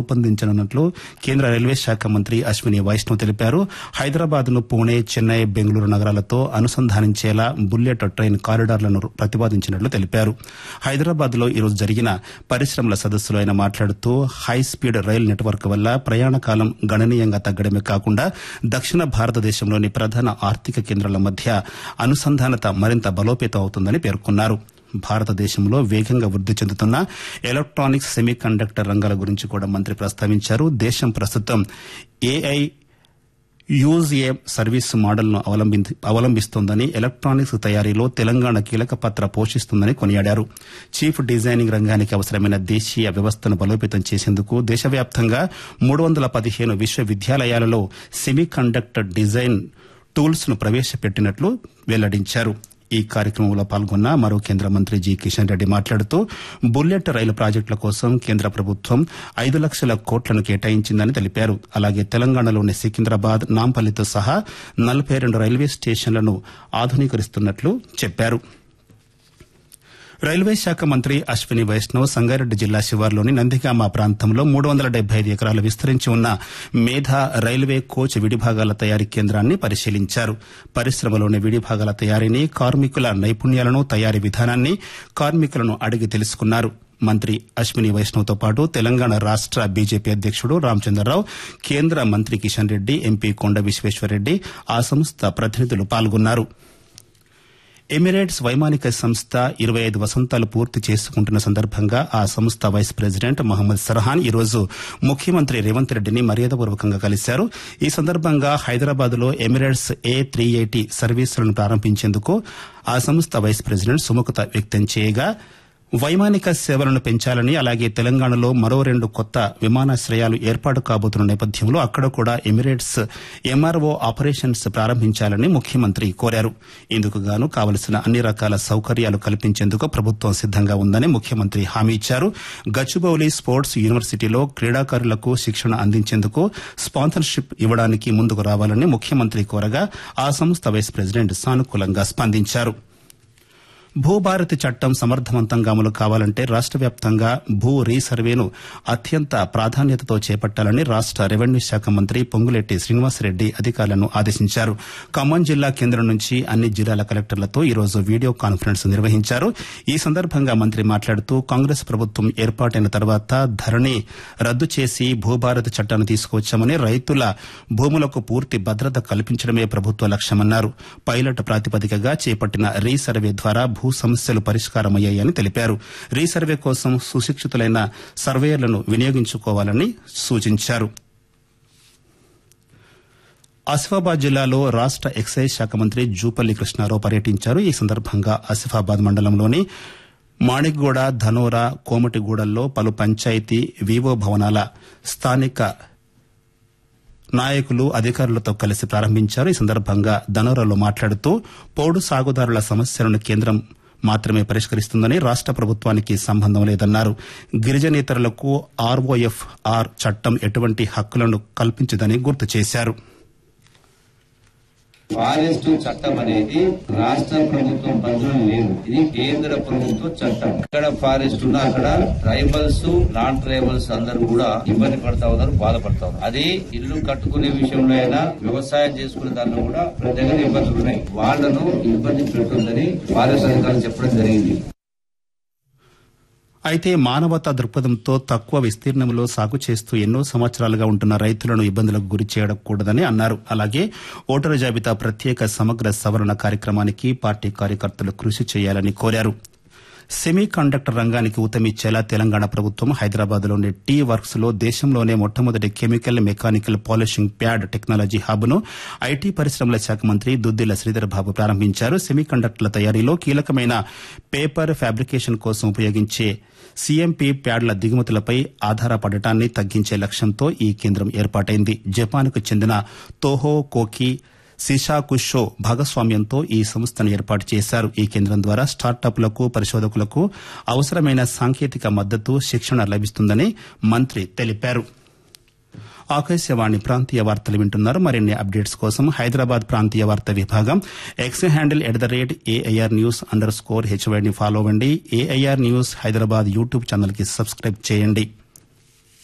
రూపొందించనున్నట్లు కేంద్ర రైల్వే శాఖ మంత్రి అశ్విని వైష్ణవ్ తెలిపారు హైదరాబాద్ ను పూణే చెన్నై బెంగళూరు నగరాలతో అనుసంధానించేలా బుల్లెట్ ట్రైన్ కారిడార్లను ప్రతిపాదించినట్లు తెలిపారు హైదరాబాద్ లో ఈరోజు జరిగిన పరిశ్రమల సదస్సులో ఆయన మాట్లాడుతూ హై స్పీడ్ రైల్ నెట్వర్క్ వల్ల ప్రయాణ కాలం గణనీయంగా తగ్గడమే కాకుండా దక్షిణ భారతదేశంలోని ప్రధాన ఆర్థిక కేంద్రాల మధ్య అనుసంధానత మరింత బలోపేతం అవుతుందని పేర్కొన్నారు భారతదేశంలో వేగంగా వృద్ది చెందుతున్న ఎలక్ట్రానిక్స్ సెమీ కండక్టర్ రంగాల గురించి కూడా మంత్రి ప్రస్తావించారు దేశం ప్రస్తుతం ఏఐ యూజ్ ఏ సర్వీస్ మోడల్ను అవలంబిస్తోందని ఎలక్ట్రానిక్స్ తయారీలో తెలంగాణ కీలక పాత్ర పోషిస్తుందని కొనియాడారు చీఫ్ డిజైనింగ్ రంగానికి అవసరమైన దేశీయ వ్యవస్థను బలోపేతం చేసేందుకు దేశవ్యాప్తంగా మూడు వందల పదిహేను విశ్వవిద్యాలయాలలో సెమీ కండక్టర్ డిజైన్ టూల్స్ ను ప్రవేశపెట్టినట్లు వెల్లడించారు ఈ కార్యక్రమంలో పాల్గొన్న మరో కేంద్ర మంత్రి జి కిషన్ రెడ్డి మాట్లాడుతూ బుల్లెట్ రైలు ప్రాజెక్టుల కోసం కేంద్ర ప్రభుత్వం ఐదు లక్షల కోట్లను కేటాయించిందని తెలిపారు అలాగే తెలంగాణలోని సికింద్రాబాద్ నాంపల్లితో సహా నలభై రెండు రైల్వే స్టేషన్లను ఆధునీకరిస్తున్నట్లు చెప్పారు రైల్వే శాఖ మంత్రి అశ్విని వైష్ణవ్ సంగారెడ్డి జిల్లా శివార్లోని నందిగామ ప్రాంతంలో మూడు వందల డెబ్బై ఐదు ఎకరాలు విస్తరించి ఉన్న మేధా రైల్వే కోచ్ విడిభాగాల తయారీ కేంద్రాన్ని పరిశీలించారు పరిశ్రమలోని విడిభాగాల తయారీని కార్మికుల నైపుణ్యాలను తయారీ విధానాన్ని కార్మికులను అడిగి తెలుసుకున్నారు మంత్రి అశ్విని వైష్ణవ్తో పాటు తెలంగాణ రాష్ట బీజేపీ అధ్యకుడు రామచంద్రరావు కేంద్ర మంత్రి కిషన్ రెడ్డి ఎంపీ కొండ విశ్వేశ్వరరెడ్డి ఆ సంస్థ ప్రతినిధులు పాల్గొన్నారు ఎమిరేట్స్ వైమానిక సంస్థ ఇరవై ఐదు వసంతాలు పూర్తి చేసుకుంటున్న సందర్భంగా ఆ సంస్థ వైస్ ప్రెసిడెంట్ మహమ్మద్ సర్హాన్ ఈరోజు ముఖ్యమంత్రి రేవంత్ రెడ్డిని మర్యాదపూర్వకంగా కలిశారు ఈ సందర్భంగా హైదరాబాద్ లో ఎమిరేట్స్ ఏ త్రీ ఎయిటీ సర్వీసులను ప్రారంభించేందుకు ఆ సంస్థ వైస్ ప్రెసిడెంట్ సుముఖత వ్యక్తం చేయగా వైమానిక సేవలను పెంచాలని అలాగే తెలంగాణలో మరో రెండు కొత్త విమానాశ్రయాలు ఏర్పాటు కాబోతున్న నేపథ్యంలో అక్కడ కూడా ఎమిరేట్స్ ఎంఆర్ఓ ఆపరేషన్స్ ప్రారంభించాలని ముఖ్యమంత్రి కోరారు ఇందుకు గాను కావలసిన అన్ని రకాల సౌకర్యాలు కల్పించేందుకు ప్రభుత్వం సిద్దంగా ఉందని ముఖ్యమంత్రి హామీ ఇచ్చారు గచ్చిబౌలి స్పోర్ట్స్ యూనివర్సిటీలో క్రీడాకారులకు శిక్షణ అందించేందుకు స్పాన్సర్షిప్ ఇవ్వడానికి ముందుకు రావాలని ముఖ్యమంత్రి కోరగా ఆ సంస్థ వైస్ ప్రెసిడెంట్ సానుకూలంగా స్పందించారు భూభారతి చట్టం సమర్థవంతంగా అమలు కావాలంటే రాష్ట వ్యాప్తంగా భూ రీసర్వేను అత్యంత ప్రాధాన్యతతో చేపట్టాలని రాష్ట రెవెన్యూ శాఖ మంత్రి పొంగులేటి శ్రీనివాసరెడ్డి అధికారులను ఆదేశించారు ఖమ్మం జిల్లా కేంద్రం నుంచి అన్ని జిల్లాల కలెక్టర్లతో ఈరోజు వీడియో కాన్ఫరెన్స్ నిర్వహించారు ఈ సందర్భంగా మంత్రి మాట్లాడుతూ కాంగ్రెస్ ప్రభుత్వం ఏర్పాటైన తర్వాత ధరణి రద్దు చేసి భూభారతి చట్టాన్ని తీసుకువచ్చామని రైతుల భూములకు పూర్తి భద్రత కల్పించడమే ప్రభుత్వ లక్ష్యమన్నారు పైలట్ ప్రాతిపదికగా చేపట్టిన రీసర్వే ద్వారా భూ సమస్యలు పరిష్కారమయ్యాయని తెలిపారు రీసర్వే కోసం సుశిక్షితులైన సర్వేయర్లను వినియోగించుకోవాలని సూచించారు ఆసిఫాబాద్ జిల్లాలో రాష్ట ఎక్సైజ్ శాఖ మంత్రి జూపల్లి కృష్ణారావు పర్యటించారు ఈ సందర్భంగా ఆసిఫాబాద్ మండలంలోని మాణిక్గూడ ధనోరా కోమటిగూడల్లో పలు పంచాయతీ వివో భవనాల స్థానిక నాయకులు అధికారులతో కలిసి ప్రారంభించారు ఈ సందర్భంగా ధనోరాలో మాట్లాడుతూ పౌడు సాగుదారుల సమస్యలను కేంద్రం మాత్రమే పరిష్కరిస్తుందని రాష్ట ప్రభుత్వానికి సంబంధం లేదన్నారు గిరిజనేతరులకు ఆర్ఓఎఫ్ ఆర్ చట్టం ఎటువంటి హక్కులను కల్పించదని గుర్తు చేశారు ఫారెస్ట్ చట్టం అనేది రాష్ట్ర ప్రభుత్వం పరిధిలో లేదు ఇది కేంద్ర ప్రభుత్వ చట్టం ఎక్కడ ఫారెస్ట్ ఉన్నా అక్కడ ట్రైబల్స్ నాన్ ట్రైబల్స్ అందరూ కూడా ఇబ్బంది పడతా ఉన్నారు బాధపడతా ఉన్నారు అది ఇల్లు కట్టుకునే విషయంలో అయినా వ్యవసాయం చేసుకునే దాంట్లో కూడా ప్రతి దగ్గర ఇబ్బందులు ఉన్నాయి వాళ్లను ఇబ్బంది పెట్టొద్దని ఫారెస్ట్ అధికారులు చెప్పడం జరిగింది అయితే మానవతా దృక్పథంతో తక్కువ విస్తీర్ణంలో సాగు చేస్తూ ఎన్నో సంవత్సరాలుగా ఉంటున్న రైతులను ఇబ్బందులకు గురి చేయకూడదని అన్నారు అలాగే ఓటరు జాబితా ప్రత్యేక సమగ్ర సవరణ కార్యక్రమానికి పార్టీ కార్యకర్తలు కృషి చేయాలని కోరారు సెమీ కండక్టర్ రంగానికి ఊతమిచ్చేలా తెలంగాణ ప్రభుత్వం హైదరాబాద్ లోని టీ వర్క్స్ లో దేశంలోనే మొట్టమొదటి chemical mechanical polishing pad technology hub ను ఐటీ పరిశ్రమల శాఖ మంత్రి దుద్దిల శ్రీధర్ బాబు ప్రారంభించారు సెమీ కండక్టర్ల తయారీలో కీలకమైన పేపర్ ఫ్యాబ్రికేషన్ కోసం ఉపయోగించే సీఎంపీ ప్యాడ్ల దిగుమతులపై ఆధారపడటాన్ని తగ్గించే లక్ష్యంతో ఈ కేంద్రం ఏర్పాటైంది జపాన్కు చెందిన తోహో కోకి సిషాకుషో భాగస్వామ్యంతో ఈ సంస్థను ఏర్పాటు చేశారు ఈ కేంద్రం ద్వారా స్టార్టప్లకు పరిశోధకులకు అవసరమైన సాంకేతిక మద్దతు శిక్షణ లభిస్తుందని మంత్రి తెలిపారు ఆకాశవాణి ప్రాంతీయ వార్తలు వింటున్నారు మరిన్ని అప్డేట్స్ కోసం హైదరాబాద్ ప్రాంతీయ వార్తా విభాగం X handle at the rate AIR news under score హెచ్వైని ఫాలో అవ్వండి AIR news Hyderabad YouTube channel కి సబ్స్క్రైబ్ చేయండి